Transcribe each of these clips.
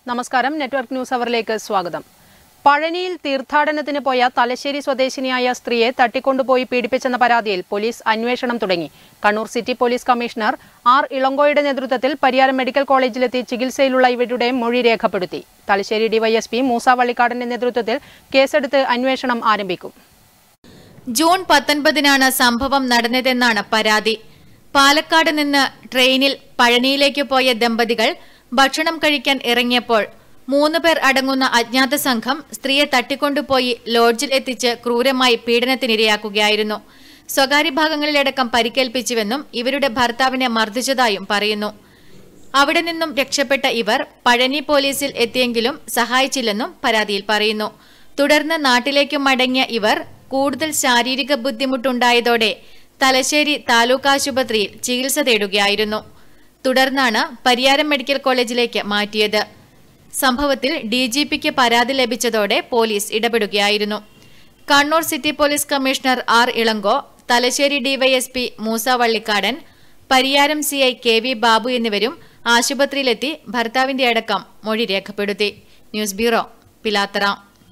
നമസ്കാരം network news അവറിലേക്ക് സ്വാഗതം പഴനിയിൽ തീർത്ഥാടനത്തിന് പോയ തലശ്ശേരി സ്വദേശിനിയായ സ്ത്രീയെ തട്ടിക്കൊണ്ടുപോയി പീഡിപ്പിച്ചെന്ന പരാതിയിൽ പോലീസ് അന്വേഷണം തുടങ്ങി Kannur city police commissioner R ഇളങ്കോയുടെ നേതൃത്വത്തിൽ പരിയാരം മെഡിക്കൽ കോളേജിലെത്തി ചികിത്സയിലുള്ള ഇവരുടെ മൊഴി രേഖപ്പെടുത്തി തലശ്ശേരി ഡിവൈഎസ്പി മൂസ വള്ളിക്കാടിന്റെ നേതൃത്വത്തിൽ കേസെടുത്ത് അന്വേഷണം ആരംഭിക്കും ജൂൺ പത്തൊൻപതിനാണ് സംഭവം നടന്നതെന്നാണ് പരാതി പാലക്കാട് നിന്ന് ട്രെയിനിൽ പഴനിയിലേക്ക് പോയ ദമ്പതികൾ ഭക്ഷണം കഴിക്കാൻ ഇറങ്ങിയപ്പോൾ മൂന്ന് പേർ അടങ്ങുന്ന അജ്ഞാത സംഘം സ്ത്രീയെ തട്ടിക്കൊണ്ടുപോയി ലോഡ്ജിൽ എത്തിച്ച് ക്രൂരമായി പീഡനത്തിനിരയാക്കുകയായിരുന്നു സ്വകാര്യ ഭാഗങ്ങളിലടക്കം പരിക്കേൽപ്പിച്ചുവെന്നും ഇവരുടെ ഭർത്താവിനെ മർദ്ദിച്ചതായും പറയുന്നു അവിടെ നിന്നും രക്ഷപ്പെട്ട ഇവർ പഴനി പോലീസിൽ എത്തിയെങ്കിലും സഹായിച്ചില്ലെന്നും പരാതിയിൽ പറയുന്നു തുടർന്ന് നാട്ടിലേക്ക് മടങ്ങിയ ഇവർ കൂടുതൽ ശാരീരിക ബുദ്ധിമുട്ടുണ്ടായതോടെ തലശ്ശേരി താലൂക്ക് ആശുപത്രിയിൽ ചികിത്സ തേടുകയായിരുന്നു തുടർന്നാണ് പരിയാരം മെഡിക്കൽ കോളേജിലേക്ക് മാറ്റിയത് സംഭവത്തിൽ ഡിജിപിക്ക് പരാതി ലഭിച്ചതോടെ പോലീസ് ഇടപെടുകയായിരുന്നു Kannur city police commissioner R Ilango Thalassery DYSP Moosa Vallikkadan Pariyaram CI K V Babu എന്നിവരും ആശുപത്രിയിലെത്തി ഭർത്താവിന്റെ അടക്കം മൊഴി രേഖപ്പെടുത്തി news bureau Pilathara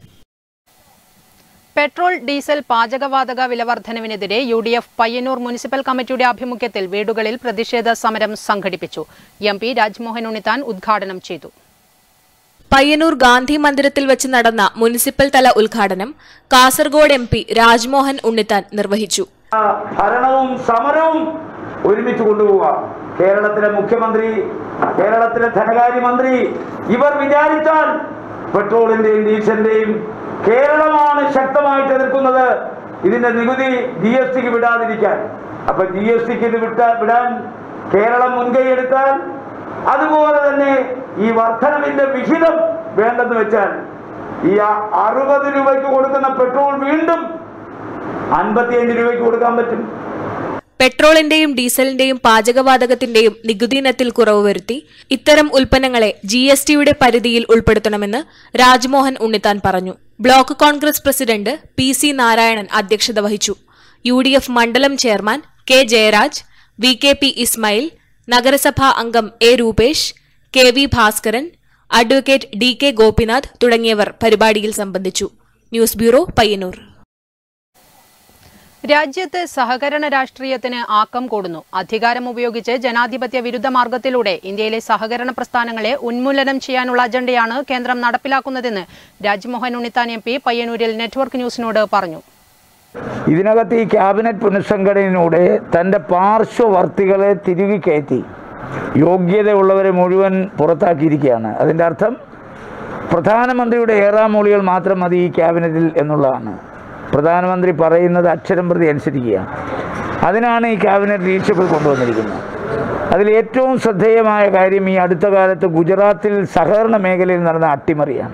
petrol diesel പാചകവാതക വിലവർദ്ധനവിനെതിരെ U D F Payyanur municipal കമ്മിറ്റിയുടെ ആഭിമുഖ്യത്തിൽ വീടുകളിൽ പ്രതിഷേധ സമരം സംഘടിപ്പിച്ചു എം പി രാജ്മോഹൻ ഉണ്ണിത്താൻ ഉദ്ഘാടനം ചെയ്തു പയ്യന്നൂർ ഗാന്ധി മന്ദിരത്തിൽ വെച്ച് നടന്ന മുനിസിപ്പൽ തല ഉദ്ഘാടനം കാസർഗോഡ് എം പി രാജ്മോഹൻ ഉണ്ണിത്താൻ നിർവഹിച്ചു ഭരണവും സമരവും ഒരുമിച്ച് കൊണ്ടുപോവുക കേരളത്തിലെ മുഖ്യമന്ത്രി കേരളത്തിലെ ധനകാര്യമന്ത്രി ഇവർ വിചാരിച്ചാൽ പെട്രോളിന്റെയും ഡീസലിന്റെയും കേരളമാണ് ശക്തമായിട്ട് എതിർക്കുന്നത് ഇതിന്റെ നികുതി ജി എസ് ടിക്ക് വിടാതിരിക്കാൻ അപ്പൊ ജി എസ് ടിക്ക് ഇത് വിട്ടാ വിടാൻ കേരളം മുൻകൈ എടുത്താൽ അതുപോലെ തന്നെ ഈ വർധനവിന്റെ വിഹിതം വേണ്ടെന്ന് വെച്ചാൽ ഈ അ- അറുപത് രൂപയ്ക്ക് കൊടുക്കുന്ന പെട്രോൾ വീണ്ടും അൻപത്തിയഞ്ച് രൂപയ്ക്ക് കൊടുക്കാൻ പറ്റും പെട്രോളിന്റെയും ഡീസലിന്റെയും പാചകവാതകത്തിന്റെയും നികുതി ഇനത്തിൽ കുറവ് വരുത്തി ഇത്തരം ഉൽപ്പന്നങ്ങളെ ജി എസ് ടിയുടെ പരിധിയിൽ ഉൾപ്പെടുത്തണമെന്ന് രാജ്മോഹൻ ഉണ്ണിത്താൻ പറഞ്ഞു block Congress president P C Narayanan അധ്യക്ഷത വഹിച്ചു യു ഡി എഫ് മണ്ഡലം chairman K Jayaraj V K P Ismail നഗരസഭാ അംഗം A Rupesh K V Bhaskaran advocate D K Gopinath തുടങ്ങിയവർ പരിപാടിയിൽ സംബന്ധിച്ചു ന്യൂസ് ബ്യൂറോ പയ്യന്നൂർ രാജ്യത്ത് സഹകരണ രാഷ്ട്രീയത്തിന് ആക്കം കൂടുന്നു അധികാരം ഉപയോഗിച്ച് ജനാധിപത്യ വിരുദ്ധ മാർഗത്തിലൂടെ ഇന്ത്യയിലെ സഹകരണ പ്രസ്ഥാനങ്ങളെ ഉന്മൂലനം ചെയ്യാനുള്ള അജണ്ടയാണ് കേന്ദ്രം നടപ്പിലാക്കുന്നതെന്ന് രാജ്മോഹൻ ഉണ്ണിത്താൻ എം പി പയ്യന്നൂരിൽ നെറ്റ്വർക്ക് ന്യൂസിനോട് പറഞ്ഞു ഇതിനകത്ത് ഈ ക്യാബിനറ്റ് പുനഃസംഘടനയിലൂടെ തൻ്റെ പാർശ്വവർത്തികളെ തിരികെ കയറ്റി യോഗ്യതയുള്ളവരെ മുഴുവൻ പുറത്താക്കിയിരിക്കുകയാണ് അതിൻ്റെ അർത്ഥം പ്രധാനമന്ത്രിയുടെ ഏറാമൂളികൾ മാത്രം മതി ഈ ക്യാബിനറ്റിൽ എന്നുള്ളതാണ് പ്രധാനമന്ത്രി പറയുന്നത് അക്ഷരം പ്രതി അനുസരിക്കുക അതിനാണ് ഈ ക്യാബിനറ്റ് ലീഡർഷിപ്പ് കൊണ്ടുവന്നിരിക്കുന്നത് അതിൽ ഏറ്റവും ശ്രദ്ധേയമായ കാര്യം ഈ അടുത്ത കാലത്ത് ഗുജറാത്തിൽ സഹകരണ മേഖലയിൽ നടന്ന അട്ടിമറിയാണ്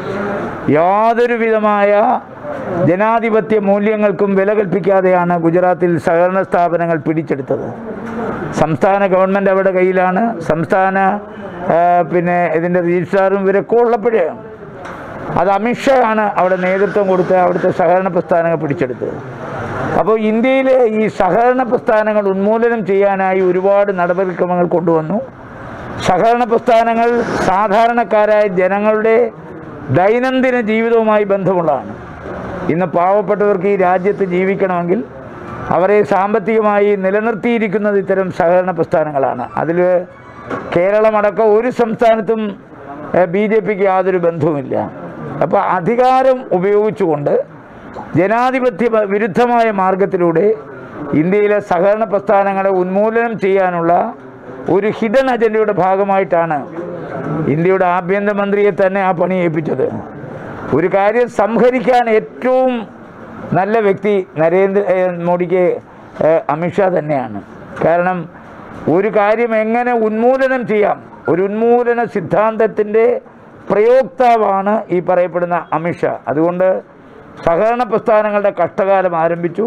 യാതൊരു വിധമായ ജനാധിപത്യ മൂല്യങ്ങൾക്കും വില കൽപ്പിക്കാതെയാണ് ഗുജറാത്തിൽ സഹകരണ സ്ഥാപനങ്ങൾ പിടിച്ചെടുത്തത് സംസ്ഥാന ഗവൺമെൻറ് അവരുടെ കയ്യിലാണ് സംസ്ഥാന ആ, പിന്നെ ഇതിൻ്റെ രജിസ്ട്രാറും ഇവരൊക്കെ ഉള്ളപ്പോഴേ അത് അമിത്ഷായാണ് അവിടെ നേതൃത്വം കൊടുത്ത് അവിടുത്തെ സഹകരണ പ്രസ്ഥാനങ്ങൾ പിടിച്ചെടുത്തത് അപ്പോൾ ഇന്ത്യയിലെ ഈ സഹകരണ പ്രസ്ഥാനങ്ങൾ ഉന്മൂലനം ചെയ്യാനായി ഒരുപാട് നടപടിക്രമങ്ങൾ കൊണ്ടുവന്നു സഹകരണ പ്രസ്ഥാനങ്ങൾ സാധാരണക്കാരായ ജനങ്ങളുടെ ദൈനംദിന ജീവിതവുമായി ബന്ധമുള്ളതാണ് ഇന്ന് പാവപ്പെട്ടവർക്ക് ഈ രാജ്യത്ത് ജീവിക്കണമെങ്കിൽ അവരെ സാമ്പത്തികമായി നിലനിർത്തിയിരിക്കുന്നത് ഇത്തരം സഹകരണ പ്രസ്ഥാനങ്ങളാണ് അതിൽ കേരളമടക്കം ഒരു സംസ്ഥാനത്തും ബി ജെ പിക്ക് യാതൊരു ബന്ധവുമില്ല അപ്പോൾ അധികാരം ഉപയോഗിച്ചുകൊണ്ട് ജനാധിപത്യ വിരുദ്ധമായ മാർഗത്തിലൂടെ ഇന്ത്യയിലെ സഹകരണ പ്രസ്ഥാനങ്ങളെ ഉന്മൂലനം ചെയ്യാനുള്ള ഒരു ഹിഡൻ അജണ്ടയുടെ ഭാഗമായിട്ടാണ് ഇന്ത്യയുടെ ആഭ്യന്തരമന്ത്രിയെ തന്നെ ആ പണി ഏൽപ്പിച്ചത് ഒരു കാര്യം സംഹരിക്കാൻ ഏറ്റവും നല്ല വ്യക്തി നരേന്ദ്ര ഏ, മോദിക്ക് ഏ, അമിത്ഷാ തന്നെയാണ് കാരണം ഒരു കാര്യം എങ്ങനെ ഉന്മൂലനം ചെയ്യാം ഒരു ഉന്മൂലന സിദ്ധാന്തത്തിൻ്റെ പ്രയോക്താവാണ് ഈ പറയപ്പെടുന്ന അമിത്ഷാ അതുകൊണ്ട് സഹകരണ പ്രസ്ഥാനങ്ങളുടെ കഷ്ടകാലം ആരംഭിച്ചു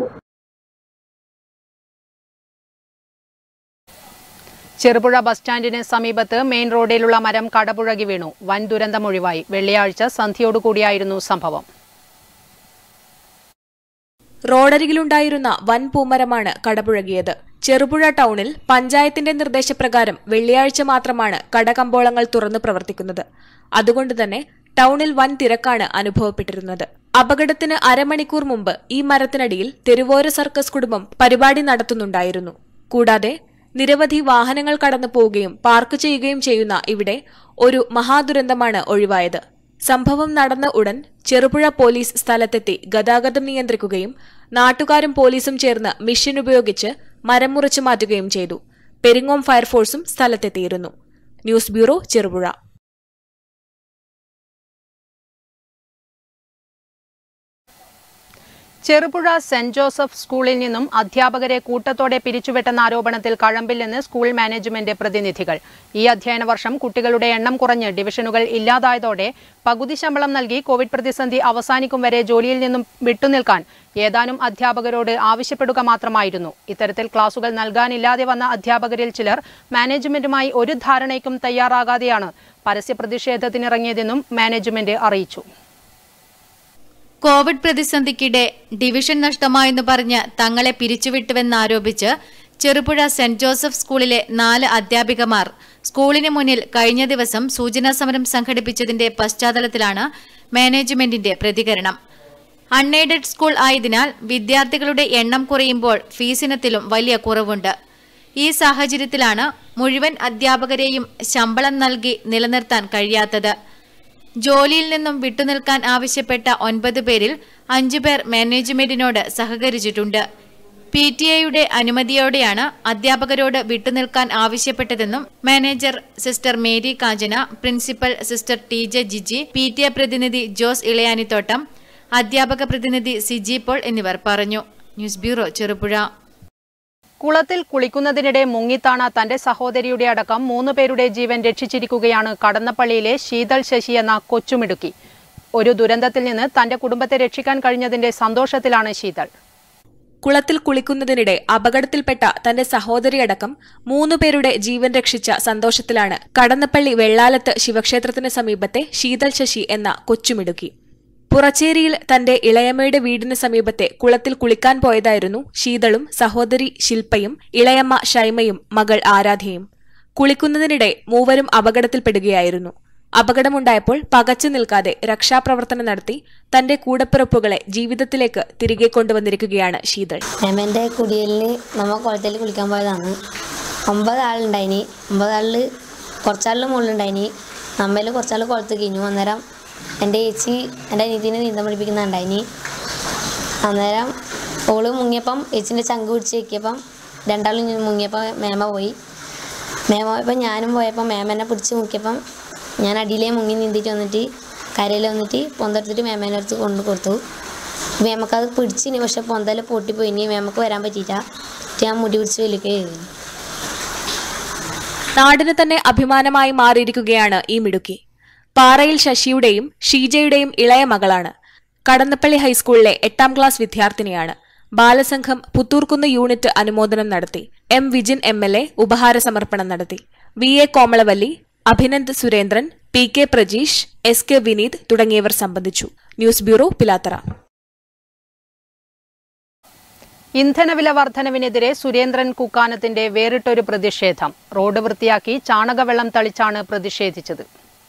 ചെറുപുഴ ബസ് സ്റ്റാൻഡിന് സമീപത്ത് മെയിൻ റോഡിലുള്ള മരം കടപുഴകി വീണു വൻ ദുരന്തമൊഴിവായി വെള്ളിയാഴ്ച സന്ധ്യയോടുകൂടിയായിരുന്നു സംഭവം റോഡരികിലുണ്ടായിരുന്ന വൻ പൂമരമാണ് കടപുഴകിയത് ചെറുപുഴ ടൗണിൽ പഞ്ചായത്തിന്റെ നിർദ്ദേശപ്രകാരം വെള്ളിയാഴ്ച മാത്രമാണ് കടകമ്പോളങ്ങൾ തുറന്നു പ്രവർത്തിക്കുന്നത് അതുകൊണ്ട് തന്നെ ടൗണിൽ വൻ തിരക്കാണ് അനുഭവപ്പെട്ടിരുന്നത് അപകടത്തിന് അരമണിക്കൂർ മുമ്പ് ഈ മരത്തിനടിയിൽ തെരുവോര സർക്കസ് കുടുംബം പരിപാടി നടത്തുന്നുണ്ടായിരുന്നു കൂടാതെ നിരവധി വാഹനങ്ങൾ കടന്നു പോവുകയും പാർക്ക് ചെയ്യുകയും ചെയ്യുന്ന ഇവിടെ ഒരു മഹാദുരന്തമാണ് ഒഴിവായത് സംഭവം നടന്ന ഉടൻ ചെറുപുഴ പോലീസ് സ്ഥലത്തെത്തി ഗതാഗതം നിയന്ത്രിക്കുകയും നാട്ടുകാരും പോലീസും ചേർന്ന് മിഷൻ ഉപയോഗിച്ച് മരം മുറിച്ചു മാറ്റുകയും ചെയ്തു പെരിങ്ങോം ഫയർഫോഴ്സും സ്ഥലത്തെത്തിയിരുന്നു news bureau Cherupuzha Cherupuzha Saint Joseph സ്കൂളിൽ നിന്നും അധ്യാപകരെ കൂട്ടത്തോടെ പിരിച്ചുവിട്ടെന്ന ആരോപണത്തിൽ കഴമ്പില്ലെന്ന് സ്കൂൾ മാനേജ്മെന്റ് പ്രതിനിധികൾ ഈ അധ്യയന വർഷം കുട്ടികളുടെ എണ്ണം കുറഞ്ഞ് ഡിവിഷനുകൾ ഇല്ലാതായതോടെ പകുതി ശമ്പളം നൽകി കോവിഡ് പ്രതിസന്ധി അവസാനിക്കും വരെ ജോലിയിൽ നിന്നും വിട്ടുനിൽക്കാൻ ഏതാനും അധ്യാപകരോട് ആവശ്യപ്പെടുക മാത്രമായിരുന്നു ഇത്തരത്തിൽ ക്ലാസുകൾ നൽകാനില്ലാതെ വന്ന അധ്യാപകരിൽ ചിലർ മാനേജ്മെന്റുമായി ഒരു ധാരണയ്ക്കും തയ്യാറാകാതെയാണ് പരസ്യ പ്രതിഷേധത്തിനിറങ്ങിയതെന്നും മാനേജ്മെന്റ് അറിയിച്ചു കോവിഡ് പ്രതിസന്ധിക്കിടെ ഡിവിഷൻ നഷ്ടമായെന്ന് പറഞ്ഞ് തങ്ങളെ പിരിച്ചുവിട്ടുവെന്നാരോപിച്ച് ചെറുപുഴ സെന്റ് ജോസഫ് സ്കൂളിലെ നാല് അധ്യാപികമാർ സ്കൂളിന് മുന്നിൽ കഴിഞ്ഞ ദിവസം സൂചനാ സമരം സംഘടിപ്പിച്ചതിന്റെ പശ്ചാത്തലത്തിലാണ് മാനേജ്മെന്റിന്റെ പ്രതികരണം അൺഎയ്ഡഡ് സ്കൂൾ ആയതിനാൽ വിദ്യാർത്ഥികളുടെ എണ്ണം കുറയുമ്പോൾ ഫീസിനത്തിലും വലിയ കുറവുണ്ട് ഈ സാഹചര്യത്തിലാണ് മുഴുവൻ അധ്യാപകരെയും ശമ്പളം നൽകി നിലനിർത്താൻ കഴിയാത്തത് ജോലിയിൽ നിന്നും വിട്ടുനിൽക്കാൻ ആവശ്യപ്പെട്ട ഒൻപത് പേരിൽ അഞ്ചുപേർ മാനേജ്മെന്റിനോട് സഹകരിച്ചിട്ടുണ്ട് പി ടി എയുടെ അനുമതിയോടെയാണ് അധ്യാപകരോട് വിട്ടുനിൽക്കാൻ ആവശ്യപ്പെട്ടതെന്നും manager sister Mary Kanchana principal sister T J Jiji P T A പ്രതിനിധി ജോസ് ഇളയാനിത്തോട്ടം അധ്യാപക പ്രതിനിധി സിജി പോൾ എന്നിവർ പറഞ്ഞു ന്യൂസ് ബ്യൂറോ ചെറുപുഴ കുളത്തിൽ കുളിക്കുന്നതിനിടെ മുങ്ങിത്താണ തന്റെ സഹോദരിയുടെ അടക്കം മൂന്ന് പേരുടെ ജീവൻ രക്ഷിച്ചിരിക്കുകയാണ് കടന്നപ്പള്ളിയിലെ ശീതൾ ശശി എന്ന കൊച്ചുമിടുക്കി ഒരു ദുരന്തത്തിൽ നിന്ന് തന്റെ കുടുംബത്തെ രക്ഷിക്കാൻ കഴിഞ്ഞതിന്റെ സന്തോഷത്തിലാണ് ശീതൾ കുളത്തിൽ കുളിക്കുന്നതിനിടെ അപകടത്തിൽപ്പെട്ട തന്റെ സഹോദരിയടക്കം മൂന്നുപേരുടെ ജീവൻ രക്ഷിച്ച സന്തോഷത്തിലാണ് കടന്നപ്പള്ളി വെള്ളാലത്ത് ശിവക്ഷേത്രത്തിന് സമീപത്തെ ശീതൾ ശശി എന്ന കൊച്ചുമിടുക്കി പുറച്ചേരിയിൽ തന്റെ ഇളയമ്മയുടെ വീടിന് സമീപത്തെ കുളത്തിൽ കുളിക്കാൻ പോയതായിരുന്നു ശീതളും സഹോദരി ശില്പയും ഇളയമ്മ ഷൈമയും മകൾ ആരാധ്യയും കുളിക്കുന്നതിനിടെ മൂവരും അപകടത്തിൽപ്പെടുകയായിരുന്നു അപകടമുണ്ടായപ്പോൾ പകച്ചു നിൽക്കാതെ രക്ഷാപ്രവർത്തനം നടത്തി തന്റെ കൂടപ്പിറപ്പുകളെ ജീവിതത്തിലേക്ക് തിരികെ കൊണ്ടുവന്നിരിക്കുകയാണ് ശീതൾ മേമൻ്റെ കുടിയലിന് നമ്മൾ കുളത്തിൽ കുളിക്കാൻ പോയതാണ് ഒമ്പത് ആളുണ്ടായിനി ഒമ്പത് ആളിൽ കുറച്ചാളിൽ മുകളിലുണ്ടായിനി നമ്മയിൽ കുറച്ചാൾ കുളത്ത് കഴിഞ്ഞു അന്നേരം എൻ്റെ ചേച്ചി എൻ്റെ അനിയത്തിനെ നീന്തം പഠിപ്പിക്കുന്നുണ്ടായിനി അന്നേരം ഓള് മുങ്ങിയപ്പം ചേച്ചിൻ്റെ ചങ്ക് പിടിച്ച് വെക്കിയപ്പം രണ്ടാളും മുങ്ങിയപ്പോൾ മേമ പോയി മേമ പോയപ്പോൾ ഞാനും പോയപ്പോൾ മേമനെ പിടിച്ച് മുക്കിയപ്പം ഞാൻ അടിയിലേ മുങ്ങി നീന്തിയിട്ട് വന്നിട്ട് കരയിൽ വന്നിട്ട് പൊന്തെടുത്തിട്ട് മേമേനെ അടുത്ത് കൊണ്ടു കൊടുത്തു മേമക്കത് പിടിച്ചിനി പക്ഷെ പൊന്തല പൊട്ടിപ്പോയി ഇനി മേമക്ക് വരാൻ പറ്റിയില്ല ഞാൻ മുടി പിടിച്ച് വലിക്കുകയായിരുന്നു നാടിന് തന്നെ അഭിമാനമായി മാറിയിരിക്കുകയാണ് ഈ മിടുക്കി പാറയിൽ ശശിയുടെയും ഷീജയുടെയും ഇളയ മകളാണ് കടന്നപ്പള്ളി ഹൈസ്കൂളിലെ എട്ടാം ക്ലാസ് വിദ്യാർത്ഥിനിയാണ് ബാലസംഘം പുത്തൂർക്കുന്ന് യൂണിറ്റ് അനുമോദനം നടത്തി M Vijin M L A ഉപഹാര സമർപ്പണം നടത്തി V A Komalavalli Abhinand Surendran P K Prajeesh S K Vineeth തുടങ്ങിയവർ സംബന്ധിച്ചു ന്യൂസ് ബ്യൂറോ പിലാത്തറ ഇന്ധനവില വർധനവിനെതിരെ സുരേന്ദ്രൻ കുക്കാനത്തിന്റെ വേറിട്ടൊരു പ്രതിഷേധം റോഡ് വൃത്തിയാക്കി ചാണകവെള്ളം തളിച്ചാണ് പ്രതിഷേധിച്ചത്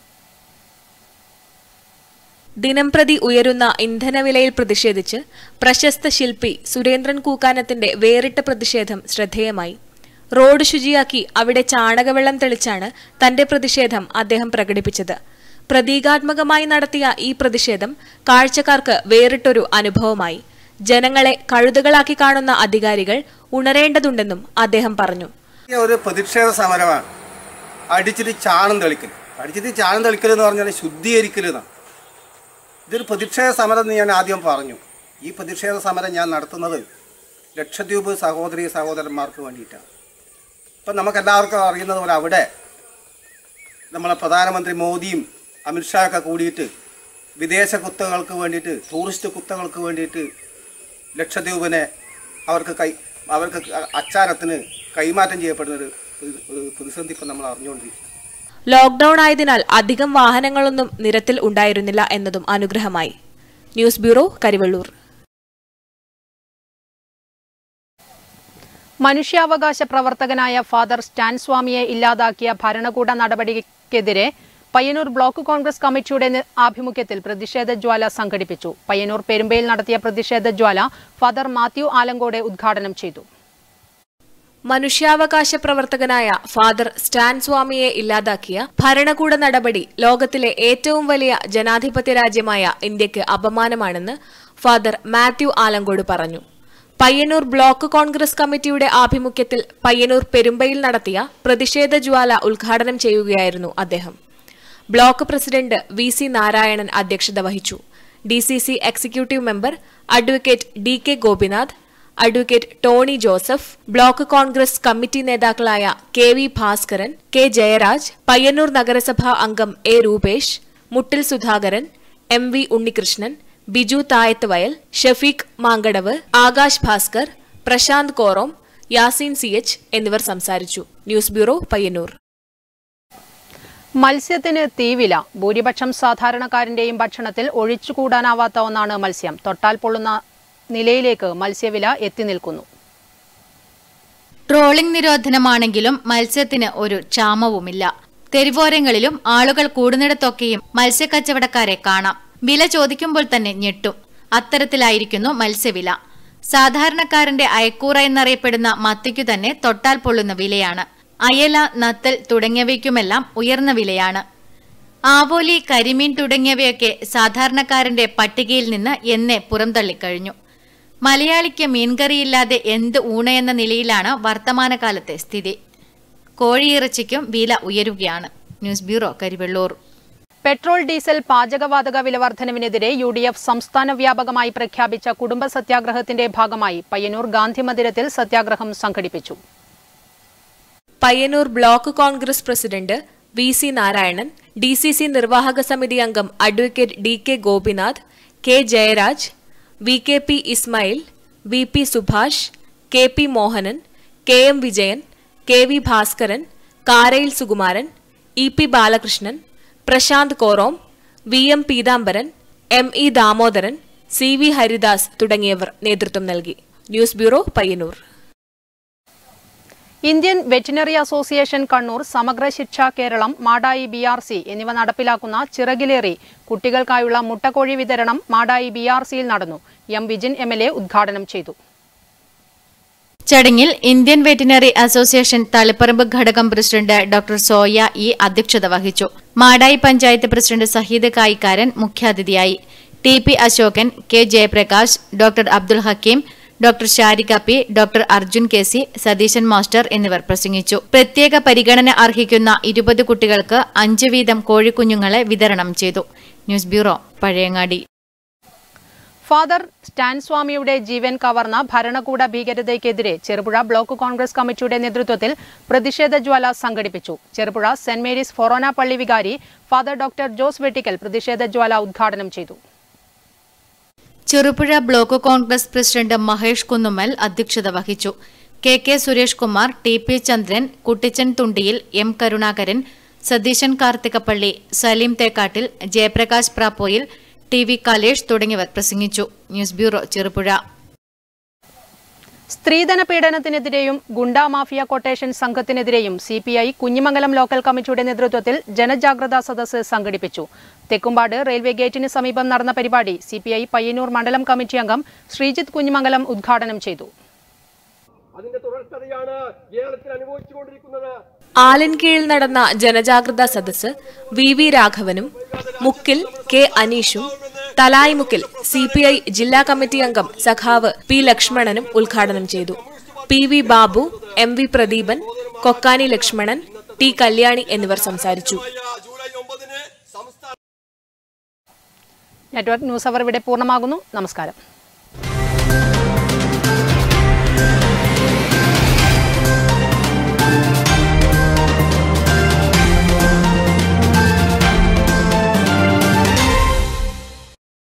ദിനംപ്രതി ഉയരുന്ന ഇന്ധനവിലയിൽ പ്രതിഷേധിച്ച് പ്രശസ്ത ശില്പി സുരേന്ദ്രൻ കൂക്കാനത്തിന്റെ വേറിട്ട പ്രതിഷേധം ശ്രദ്ധേയമായി റോഡ് ശുചിയാക്കി അവിടെ ചാണകവെള്ളം തെളിച്ചാണ് തന്റെ പ്രതിഷേധം അദ്ദേഹം പ്രകടിപ്പിച്ചത് പ്രതീകാത്മകമായി നടത്തിയ ഈ പ്രതിഷേധം കാഴ്ചക്കാർക്ക് വേറിട്ടൊരു അനുഭവമായി ജനങ്ങളെ കഴുതുകളാക്കി കാണുന്ന അധികാരികൾ ഉണരേണ്ടതുണ്ടെന്നും അദ്ദേഹം പറഞ്ഞു ഈ ഒരു പ്രതിഷേധ സമരമാണ് അടിച്ചിട്ട് ചാണം തെളിക്കൽ അടിച്ചിട്ട് ചാണം തെളിക്കൽ എന്ന് പറഞ്ഞാൽ ശുദ്ധീകരിക്കൽ എന്നാണ് ഇതൊരു പ്രതിഷേധ സമരം എന്ന് ഞാൻ ആദ്യം പറഞ്ഞു ഈ പ്രതിഷേധ സമരം ഞാൻ നടത്തുന്നത് ലക്ഷദ്വീപ് സഹോദരി സഹോദരന്മാർക്ക് വേണ്ടിയിട്ടാണ് ഇപ്പം നമുക്കെല്ലാവർക്കും അറിയുന്നത് പോലെ അവിടെ നമ്മളെ പ്രധാനമന്ത്രി മോദിയും അമിത്ഷാ ഒക്കെ കൂടിയിട്ട് വിദേശ കുത്തകൾക്ക് വേണ്ടിയിട്ട് ടൂറിസ്റ്റ് കുത്തകൾക്ക് വേണ്ടിയിട്ട് ലക്ഷദ്വീപിനെ അവർക്ക് കൈ അവർക്ക് അച്ചാരത്തിന് കൈമാറ്റം ചെയ്യപ്പെടുന്ന ഒരു ഒരു പ്രതിസന്ധി ഇപ്പം നമ്മൾ അറിഞ്ഞുകൊണ്ടിരിക്കും ലോക്ഡൌൺ ആയതിനാൽ അധികം വാഹനങ്ങളൊന്നും നിരത്തിൽ ഉണ്ടായിരുന്നില്ല എന്നതും അനുഗ്രഹമായി ന്യൂസ് ബ്യൂറോ കരിവള്ളൂർ മനുഷ്യാവകാശ പ്രവർത്തകനായ ഫാദർ സ്റ്റാൻ സ്വാമിയെ ഇല്ലാതാക്കിയ ഭരണകൂട നടപടിക്കെതിരെ പയ്യന്നൂർ ബ്ലോക്ക് കോൺഗ്രസ് കമ്മിറ്റിയുടെ നെ- ആഭിമുഖ്യത്തിൽ പ്രതിഷേധ ജ്വാല സംഘടിപ്പിച്ചു പയ്യന്നൂർ പെരുമ്പയിൽ നടത്തിയ പ്രതിഷേധ ജ്വാല ഫാദർ മാത്യു ആലങ്കോടെ ഉദ്ഘാടനം ചെയ്തു മനുഷ്യാവകാശ പ്രവർത്തകനായ ഫാദർ സ്റ്റാൻ സ്വാമിയെ ഇല്ലാതാക്കിയ ഭരണകൂട നടപടി ലോകത്തിലെ ഏറ്റവും വലിയ ജനാധിപത്യ രാജ്യമായ ഇന്ത്യക്ക് അപമാനമാണെന്ന് ഫാദർ മാത്യു ആലങ്കോട് പറഞ്ഞു പയ്യന്നൂർ ബ്ലോക്ക് കോൺഗ്രസ് കമ്മിറ്റിയുടെ ആഭിമുഖ്യത്തിൽ പയ്യന്നൂർ പെരുമ്പയിൽ നടത്തിയ പ്രതിഷേധ ജ്വാല ഉദ്ഘാടനം ചെയ്യുകയായിരുന്നു അദ്ദേഹം block president V C Narayanan അധ്യക്ഷത വഹിച്ചു D C C executive member advocate D K Gopinath advocate Tony Joseph block Congress committee നേതാക്കളായ K V Bhaskaran K Jayaraj Payyanur നഗരസഭാ അംഗം A Rupesh Muttil Sudhakaran M V Unnikrishnan Biju Thayath Vayal Shafeeq Mangadavu Akash Bhaskar Prashanth Korom Yaseen C H എന്നിവർ സംസാരിച്ചു ന്യൂസ് ബ്യൂറോ പയ്യന്നൂർ മത്സ്യത്തിന് തീവില ഭൂരിപക്ഷം സാധാരണക്കാരന്റെയും ഭക്ഷണത്തിൽ ഒഴിച്ചുകൂടാനാവാത്ത ഒന്നാണ് മത്സ്യം തൊട്ടാൽ പൊള്ളുന്ന നിലയിലേക്ക് മത്സ്യവില എത്തി നിൽക്കുന്നു ട്രോളിംഗ് നിരോധനമാണെങ്കിലും മത്സ്യത്തിന് ഒരു ക്ഷാമവുമില്ല തെരുവോരങ്ങളിലും ആളുകൾ കൂടുന്നിടത്തൊക്കെയും മത്സ്യക്കച്ചവടക്കാരെ കാണാം വില ചോദിക്കുമ്പോൾ തന്നെ ഞെട്ടും അത്തരത്തിലായിരിക്കുന്നു മത്സ്യവില സാധാരണക്കാരന്റെ അയക്കൂറ എന്നറിയപ്പെടുന്ന മത്തിക്കു തന്നെ തൊട്ടാൽ പൊള്ളുന്ന വിലയാണ് അയല നത്തൽ തുടങ്ങിയവയ്ക്കുമെല്ലാം ഉയർന്ന വിലയാണ് ആവോലി കരിമീൻ തുടങ്ങിയവയൊക്കെ സാധാരണക്കാരന്റെ പട്ടികയിൽ നിന്ന് എന്നെ പുറംതള്ളിക്കഴിഞ്ഞു മലയാളിക്ക് മീൻകറിയില്ലാതെ എന്ത് ഊണയെന്ന നിലയിലാണ് വർത്തമാനകാലത്തെ സ്ഥിതി കോഴിയിറച്ചിക്കും വില ഉയരുകയാണ് news bureau Karivellur petrol diesel പാചകവാതക വില വർധനവിനെതിരെ യു ഡി എഫ് സംസ്ഥാന വ്യാപകമായി പ്രഖ്യാപിച്ച കുടുംബ സത്യാഗ്രഹത്തിന്റെ ഭാഗമായി പയ്യന്നൂർ ഗാന്ധി മന്ദിരത്തിൽ സത്യാഗ്രഹം സംഘടിപ്പിച്ചു Payyanur block Congress president V C Narayanan D C C നിർവാഹക സമിതി അംഗം advocate D K Gopinath K Jayaraj V K P Ismail V P Subhash K P Mohanan K M Vijayan K V Bhaskaran Karayil Sukumaran E P Balakrishnan Prashanth Korom V M Peethambaran M E Damodaran C V Haridas തുടങ്ങിയവർ നേതൃത്വം നൽകി news bureau Payyanur Indian veterinary association Kannur Samagra Shiksha Keralam Madayi B R C എന്നിവ നടപ്പിലാക്കുന്ന ചിറകിലേറി കുട്ടികൾക്കായുള്ള മുട്ടക്കോഴി വിതരണം Madayi B R സിയിൽ നടന്നു M Vijin M L A ഉദ്ഘാടനം ചെയ്തു ചടങ്ങിൽ ഇന്ത്യൻ വെറ്റിനറി അസോസിയേഷൻ തളിപ്പറമ്പ് ഘടകം പ്രസിഡന്റ് ഡോക്ടർ സോയ ഇ അധ്യക്ഷത വഹിച്ചു മാടായി പഞ്ചായത്ത് പ്രസിഡന്റ് സഹീദ് കായിക്കാരൻ മുഖ്യാതിഥിയായി T P Ashokan K Jayaprakash doctor Abdul Hakeem doctor Sharika P doctor Arjun K C Satheesan master എന്നിവർ പ്രസംഗിച്ചു പ്രത്യേക പരിഗണന അർഹിക്കുന്ന ഇരുപത് കുട്ടികൾക്ക് അഞ്ച് വീതം കോഴിക്കുഞ്ഞുങ്ങളെ വിതരണം ചെയ്തു news bureau Pazhayangadi father Stan സ്വാമിയുടെ ജീവൻ കവർന്ന ഭരണകൂട ഭീകരതയ്ക്കെതിരെ ചെറുപുഴ ബ്ലോക്ക് കോൺഗ്രസ് കമ്മിറ്റിയുടെ നേതൃത്വത്തിൽ പ്രതിഷേധ ജ്വാല സംഘടിപ്പിച്ചു ചെറുപുഴ സെന്റ് മേരീസ് ഫൊറോന പള്ളി വികാരി ഫാദർ ഡോക്ടർ ജോസ് വെട്ടിക്കൽ പ്രതിഷേധ ജ്വാല ഉദ്ഘാടനം ചെയ്തു ചെറുപുഴ ബ്ലോക്ക് കോൺഗ്രസ് പ്രസിഡന്റ് മഹേഷ് കുന്നുമ്മൽ അധ്യക്ഷത വഹിച്ചു K K Suresh Kumar T P Chandran Kuttichan Thundiyil M Karunakaran Satheesan Karthikappally Saleem Thekkattil Jayaprakash Prappoyil T V Kalesh തുടങ്ങിയവർ പ്രസംഗിച്ചു ന്യൂസ് ബ്യൂറോ ചെറുപുഴ സ്ത്രീധന പീഡനത്തിനെതിരെയും ഗുണ്ടാ മാഫിയ കൊട്ടേഷൻ സംഘത്തിനെതിരെയും C P I Kunhimangalam local കമ്മിറ്റിയുടെ നേതൃത്വത്തിൽ ജനജാഗ്രതാ സദസ്സ് സംഘടിപ്പിച്ചു തെക്കുംപാട് റെയിൽവേ ഗേറ്റിന് സമീപം നടന്ന പരിപാടി സി പി ഐ പയ്യന്നൂർ മണ്ഡലം കമ്മിറ്റി അംഗം ശ്രീജിത്ത് കുഞ്ഞിമംഗലം ഉദ്ഘാടനം ചെയ്തു അതിന്റെ തുടർച്ചതയാണ് കേരളത്തിൽ അനുഭവിച്ചുകൊണ്ടിരിക്കുന്നത് ആലൻകീഴിൽ നടന്ന ജനജാഗ്രതാ സദസ്സ് വി വി രാഘവനും മുക്കിൽ കെ അനീഷും തലായിമുക്കിൽ സി പി ഐ ജില്ലാ കമ്മിറ്റി അംഗം സഖാവ് പി ലക്ഷ്മണനും ഉദ്ഘാടനം ചെയ്തു P V Babu M V Pradeepan Kokkani Lakshmanan T Kalyani എന്നിവർ സംസാരിച്ചു ജൂലൈ ഒമ്പതിന് സംസ്ഥാന നെറ്റ്വർക്ക് ന്യൂസ് അവർ ഇവിടെ പൂർണ്ണമാകുന്നു നമസ്കാരം